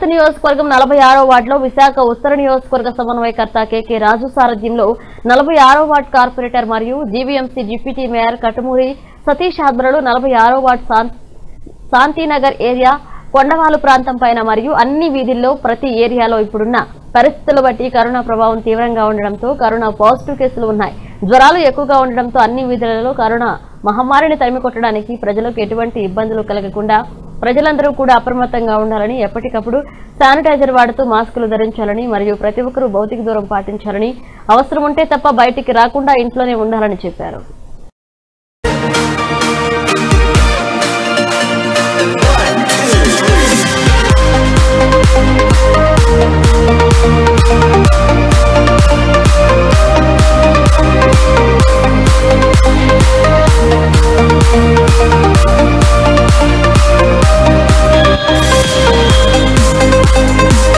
ఉత్తర నియోజకవర్గం నలభై ఆరో వార్డులో విశాఖ ఉత్తర నియోజకవర్గ సమన్వయకర్త కేకే రాజు సారథ్యంలో నలభై ఆరో వార్డు కార్పొరేటర్ మరియు GVMC deputy mayor Katumuri Satish ఆధ్వర్యంలో నలభై ఆరో వార్డు శాం- శాంతినగర్ ఏరియా కొండవాలు ప్రాంతం పైన మరియు అన్ని వీధుల్లో ప్రతి ఏరియాలో ఇప్పుడున్న పరిస్థితులు బట్టి కరోనా ప్రభావం తీవ్రంగా ఉండడంతో కరోనా పాజిటివ్ కేసులు ఉన్నాయి జ్వరాలు ఎక్కువగా ఉండడంతో అన్ని వీధులలో కరోనా మహమ్మారిని తరిమి కొట్టడానికి ప్రజలకు ఎటువంటి ఇబ్బందులు కలగకుండా ప్రజలందరూ కూడా అప్రమత్తంగా ఉండాలని ఎప్పటికప్పుడు శానిటైజర్ వాడుతూ మాస్కులు ధరించాలని మరియు ప్రతి ఒక్కరూ భౌతిక దూరం పాటించాలని అవసరం ఉంటే తప్ప బయటికి రాకుండా ఇంట్లోనే ఉండాలని చెప్పారు